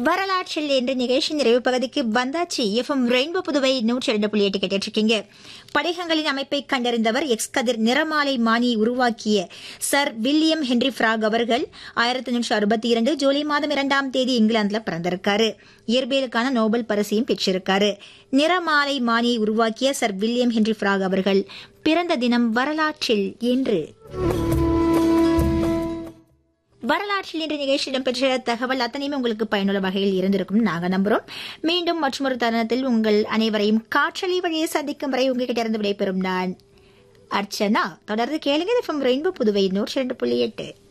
வரலாற்றில் என்ற நிகழ்ச்சி நிறைவு பகுதிக்கு வந்தாச்சு எஃப்எம் ரெயின்போ புதுவை நூற்றி இரண்டு புள்ளி எட்டு கேட்டிருக்கீங்க படிகங்களின் அமைப்பை கண்டறிந்தவர் எக்ஸ் கதிர் நிறமாலை மானியை உருவாக்கிய சர் வில்லியம் ஹென்ரி ஃபிராக் அவர்கள் ஆயிரத்தி நூற்றி அறுபத்தி இரண்டு ஜூலை மாதம் இரண்டாம் தேதி இங்கிலாந்துல பிறந்திருக்காரு இயற்பியலுக்கான நோபல் பரிசையும் பெற்றிருக்காரு நிறமாலை மானியை உருவாக்கிய சர் வில்லியம் ஹென்ரி ஃபிராக் அவர்கள் பிறந்த தினம் வரலாற்றில் என்று வரலாற்றில் இன்று நிகழ்ச்சி இடம்பெற்ற தகவல் அத்தனையுமே உங்களுக்கு பயனுள்ள வகையில் இருந்திருக்கும் நாங்க நம்புறோம் மீண்டும் மற்றொரு தருணத்தில் உங்கள் அனைவரையும் காற்றலை வழியை சந்திக்கும் வரை உங்ககிட்ட இருந்து விடைபெறும் நான் அர்ச்சனா தொடர்ந்து கேளுங்க ரெயின்போ புதுவை நூற்றி ரெண்டு புள்ளி எட்டு